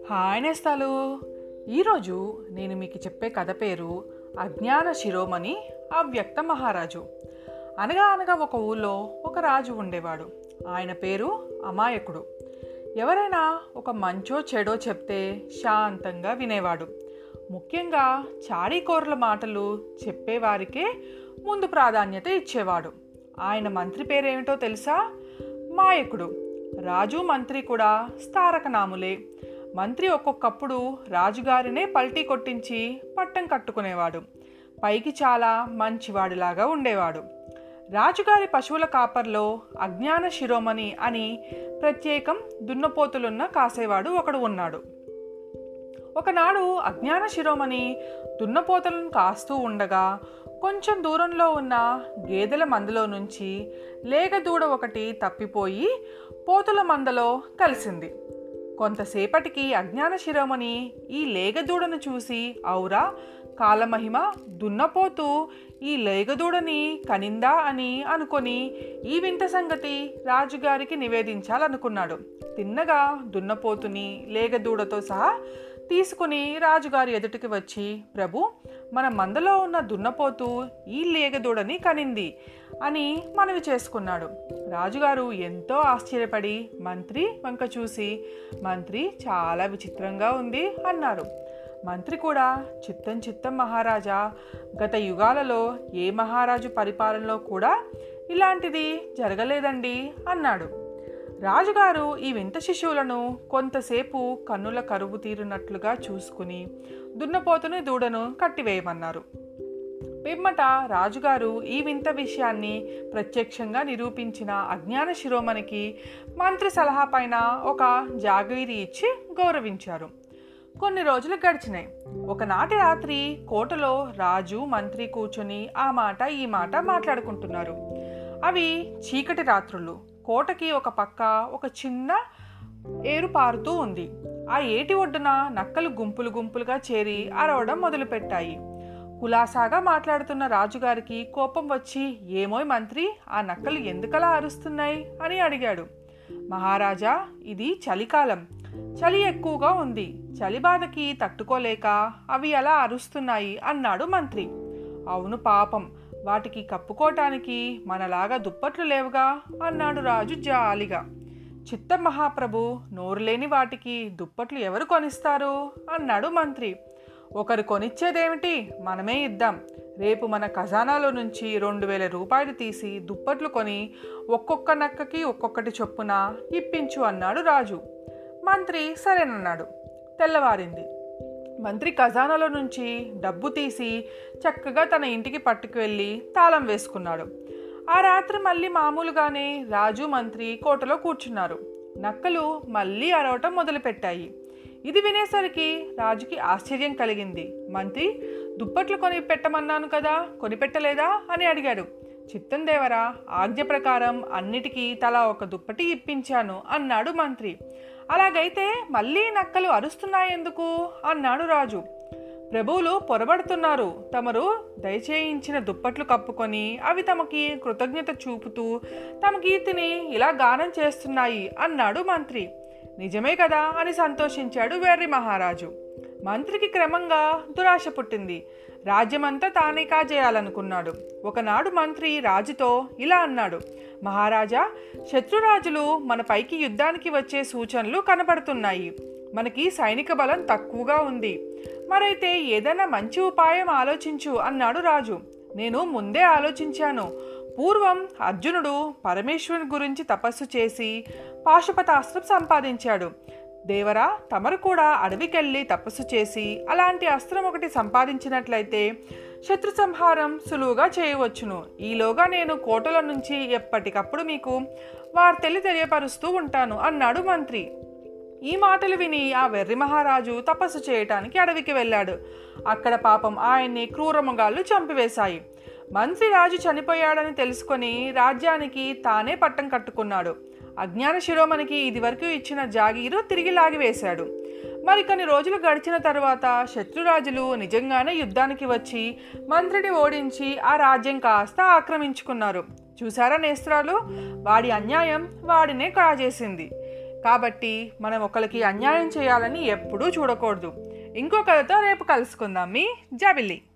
hi నేస్తాలు ఈరోజు నేను మీకు చెప్పే కథ పేరు అజ్ఞాన శిరోమణి అవ్యక్త మహారాజు అనగా అనగా ఒక ఊళ్ళో ఒక రాజు ఉండేవాడు ఆయన పేరు అమాయకుడు ఎవరైనా ఒక మంచో చెడో చెప్తే శాంతంగా వినేవాడు ముఖ్యంగా చాడీకోరుల మాటలు చెప్పేవారికే ముందు ప్రాధాన్యత ఇచ్చేవాడు ఆయన మంత్రి పేరేమిటో తెలుసా మాయకుడు రాజు మంత్రి కూడా స్థారకనాములే మంత్రి ఒక్కొక్కప్పుడు రాజుగారినే పల్టీ కొట్టించి పట్టం కట్టుకునేవాడు పైకి చాలా మంచివాడిలాగా ఉండేవాడు రాజుగారి పశువుల కాపర్లో అజ్ఞాన శిరోమణి అని ప్రత్యేకం దున్నపోతులున్న కాసేవాడు ఒకడు ఉన్నాడు ఒకనాడు అజ్ఞాన శిరోమణి దున్నపోతలను కాస్తూ ఉండగా కొంచెం దూరంలో ఉన్న గేదెల మందలో నుంచి లేగదూడ ఒకటి తప్పిపోయి పోతుల మందలో కలిసింది కొంతసేపటికి అజ్ఞాన శిరోమణి ఈ లేగదూడను చూసి ఔరా కాలమహిమ దున్నపోతూ ఈ లేగదూడని కనిందా అని అనుకొని ఈ వింత సంగతి రాజుగారికి నివేదించాలనుకున్నాడు తిన్నగా దున్నపోతుని లేగదూడతో సహా తీసుకుని రాజుగారి ఎదుటికి వచ్చి ప్రభు మన మందలో ఉన్న దున్నపోతు ఈ లేగదూడని కనింది అని మనవి చేసుకున్నాడు రాజుగారు ఎంతో ఆశ్చర్యపడి మంత్రి వంక చూసి మంత్రి చాలా విచిత్రంగా ఉంది అన్నారు మంత్రి కూడా చిత్తం చిత్తం మహారాజా గత యుగాలలో ఏ మహారాజు పరిపాలనలో కూడా ఇలాంటిది జరగలేదండి అన్నాడు రాజుగారు ఈ వింత శిశువులను కొంతసేపు కన్నుల కరువు తీరునట్లుగా చూసుకుని దున్నపోతుని దూడను కట్టివేయమన్నారు పిమ్మట రాజుగారు ఈ వింత విషయాన్ని ప్రత్యక్షంగా నిరూపించిన అజ్ఞాన శిరోమణికి మంత్రి సలహా పైన ఒక జాగీరి ఇచ్చి గౌరవించారు కొన్ని రోజులు గడిచినాయి ఒకనాటి రాత్రి కోటలో రాజు మంత్రి కూర్చొని ఆ మాట ఈ మాట మాట్లాడుకుంటున్నారు అవి చీకటి రాత్రులు కోటకి ఒక పక్క ఒక చిన్న ఏరు పారుతూ ఉంది ఆ ఏటి ఒడ్డున నక్కలు గుంపులు గుంపులుగా చేరి అరవడం మొదలుపెట్టాయి కులాసాగా మాట్లాడుతున్న రాజుగారికి కోపం వచ్చి ఏమోయ్ మంత్రి ఆ నక్కలు ఎందుకలా అరుస్తున్నాయి అని అడిగాడు మహారాజా ఇది చలికాలం చలి ఎక్కువగా ఉంది చలి బాధకి తట్టుకోలేక అవి అలా అరుస్తున్నాయి అన్నాడు మంత్రి అవును పాపం వాటికి కప్పుకోటానికి మనలాగా దుప్పట్లు లేవుగా అన్నాడు రాజు జాలిగా చిత్త మహాప్రభు నోరులేని వాటికి దుప్పట్లు ఎవరు కొనిస్తారు అన్నాడు మంత్రి ఒకరు కొనిచ్చేదేమిటి మనమే ఇద్దాం రేపు మన ఖజానాలో నుంచి రెండు వేల రూపాయలు తీసి దుప్పట్లు కొని ఒక్కొక్క నక్కకి ఒక్కొక్కటి చొప్పున ఇప్పించు అన్నాడు రాజు మంత్రి సరేనన్నాడు తెల్లవారింది మంత్రి ఖజానాలో నుంచి డబ్బు తీసి చక్కగా తన ఇంటికి పట్టుకువెళ్ళి తాళం వేసుకున్నాడు ఆ రాత్రి మళ్ళీ మామూలుగానే రాజు మంత్రి కోటలో కూర్చున్నారు నక్కలు మళ్ళీ అరవటం మొదలుపెట్టాయి ఇది వినేసరికి రాజుకి ఆశ్చర్యం కలిగింది మంత్రి దుప్పట్లు కొని పెట్టమన్నాను కదా కొనిపెట్టలేదా అని అడిగాడు చిత్తం దేవరా ఆజ్ఞ ప్రకారం అన్నిటికీ తలా ఒక దుప్పటి ఇప్పించాను అన్నాడు మంత్రి అలాగైతే మళ్ళీ నక్కలు అరుస్తున్నాయెందుకు అన్నాడు రాజు ప్రభువులు పొరబడుతున్నారు తమరు దయచేయించిన దుప్పట్లు కప్పుకొని అవి తమకి కృతజ్ఞత చూపుతూ తమ కీర్తిని ఇలా గానం చేస్తున్నాయి అన్నాడు మంత్రి నిజమే కదా అని సంతోషించాడు వెర్రి మహారాజు మంత్రికి క్రమంగా దురాశ పుట్టింది రాజ్యమంతా తానే కాజేయాలనుకున్నాడు ఒకనాడు మంత్రి రాజుతో ఇలా అన్నాడు మహారాజా శత్రురాజులు మన పైకి యుద్ధానికి వచ్చే సూచనలు కనబడుతున్నాయి మనకి సైనిక బలం తక్కువగా ఉంది మరైతే ఏదైనా మంచి ఉపాయం ఆలోచించు అన్నాడు రాజు నేను ముందే ఆలోచించాను పూర్వం అర్జునుడు పరమేశ్వరుని గురించి తపస్సు చేసి పాశుపతాస్త్రం సంపాదించాడు దేవరా తమరు కూడా అడవికెళ్ళి తపస్సు చేసి అలాంటి అస్త్రం ఒకటి సంపాదించినట్లయితే శత్రు సంహారం సులువుగా చేయవచ్చును ఈలోగా నేను కోటల నుంచి ఎప్పటికప్పుడు మీకు వార్తెల్లి తెలియపరుస్తూ ఉంటాను అన్నాడు మంత్రి ఈ మాటలు విని ఆ వెర్రి మహారాజు తపస్సు చేయటానికి అడవికి వెళ్ళాడు అక్కడ పాపం ఆయన్ని క్రూరమగాళ్ళు చంపివేశాయి మంత్రి రాజు చనిపోయాడని తెలుసుకొని రాజ్యానికి తానే పట్టం కట్టుకున్నాడు అజ్ఞాన శిరోమణికి ఇదివరకు ఇచ్చిన జాగీరు తిరిగి లాగివేశాడు మరి కొన్ని రోజులు గడిచిన తర్వాత శత్రురాజులు నిజంగానే యుద్ధానికి వచ్చి మంత్రిని ఓడించి ఆ రాజ్యం కాస్త ఆక్రమించుకున్నారు చూసారా నేస్త్రాలు వాడి అన్యాయం వాడినే కాజేసింది కాబట్టి మనం ఒకరికి అన్యాయం చేయాలని ఎప్పుడూ చూడకూడదు ఇంకో కథతో రేపు కలుసుకుందాం మీ జాబిల్లి